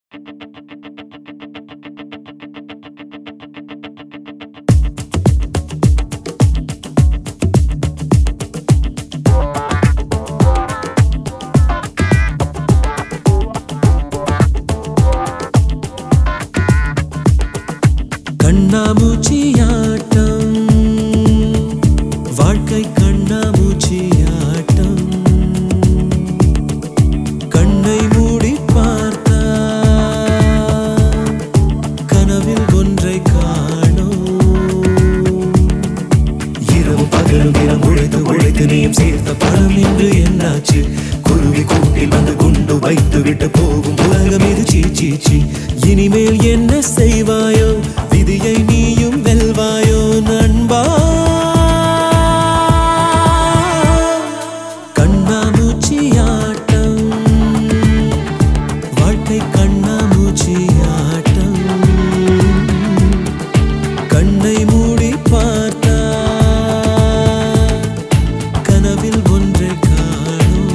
கண்ணாமூச்சியாட்டம் வாழ்க்கை கண்ணாமூச்சியாட்டம் கண்ணை மூடி பார்த்தா கனவில் ஒன்றை காணோம் இரவு பகலும் தினம் உழைத்து உழைத்து நீயும் சேர்த்த பணம் என்று என்னாச்சு குருவி கூட்டில் வந்து குண்டு வைத்து விட்டு போகும் உலகம் இது சீ சீ சீ இனிமேல் என்ன செய்வாயோ விதியை நீயும் வெல்வாயோ நண்பா கண்ணாமூச்சியாட்டம் வாழ்க்கை கண்ணாமூச்சியாட்டம் கண்ணை மூடி பார்த்தா கனவில் ஒன்றை காணோம்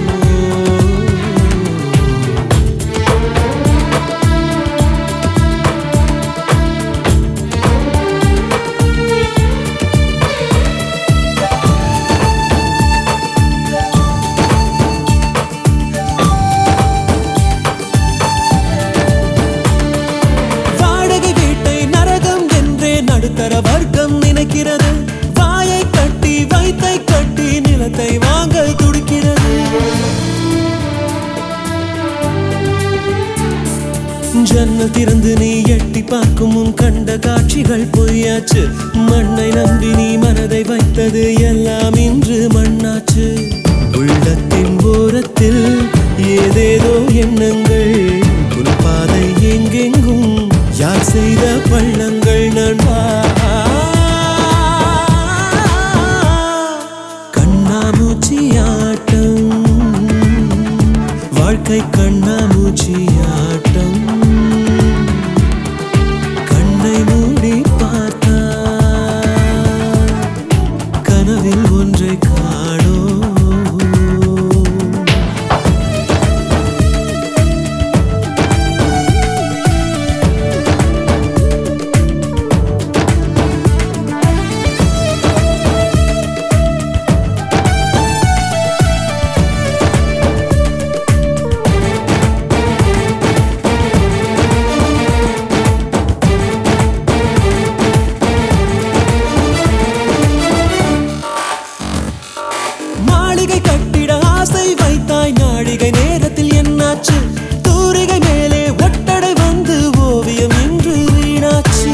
வாடகை வீட்டை நரகம் என்றே நடுத்தர வர்க்கம் நினைக்கிறது வாயை கட்டி வைத்தை கட்டி நிலத்தை வாங்க துடிக்கிறது ஜன்னல் திறந்து நீ எட்டி பார்க்கும் முன் கண்ட காட்சிகள் பொய்யாச்சு மண்ணை நம்பி நீ மனதை வைத்தது எல்லாம் இன்று மண்ணாச்சு உள்ளத்தின் ஓரத்தில் ஏதேதோ எண்ணங்கள் புல்பாதை எங்கெங்கும் யார் செய்த பள்ளங்கள் நண்பா கண்ணாமூச்சியாட்டம் வாழ்க்கை கண்ணாமூச்சியாட்டம் கண்ணை மூடி பார்த்தா கனவில் ஒன்றை காணோம் மாளிகை கட்டிட ஆசை வைத்தாய் நாழிகை நேரத்தில் என்னாச்சு தூரிகை மேலே ஒட்டடை வந்து ஓவியம் இன்று வீணாச்சு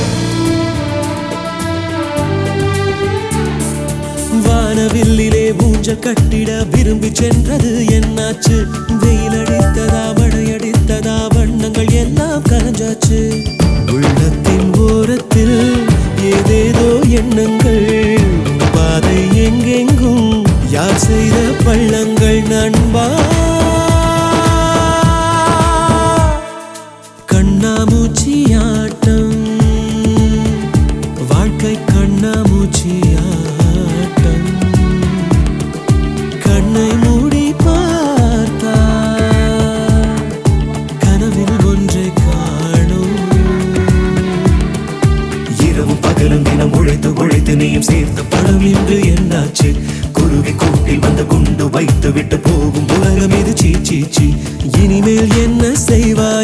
வானவில்லிலே ஊஞ்சல் கட்டிட விரும்பி சென்றது என்னாச்சு வெயில் அடித்ததா மழை அடித்ததா வண்ணங்கள் எல்லாம் கலைஞ்சாச்சு உள்ளத்தின் ஓரத்தில் ஏதேதோ எண்ணங்கள் பாதை எங்கெங்கும் யார் செய்த பள்ளங்கள் நண்பா கண்ணாமூச்சியாட்டம் வாழ்க்கை கண்ணாமூச்சியாட்டம் கண்ணை மூடி பார்த்தா கனவில் ஒன்றை காணோம் இரவும் பகலும் தினம் உழைத்து உழைத்து நீயும் சேர்த்த பணம் இன்று என்னாச்சு குருவி கூட்டில் வந்து குண்டு வைத்து விட்டு போகும் உலகம் இது சீ சீ சீ இனிமேல் என்ன செய்வாய்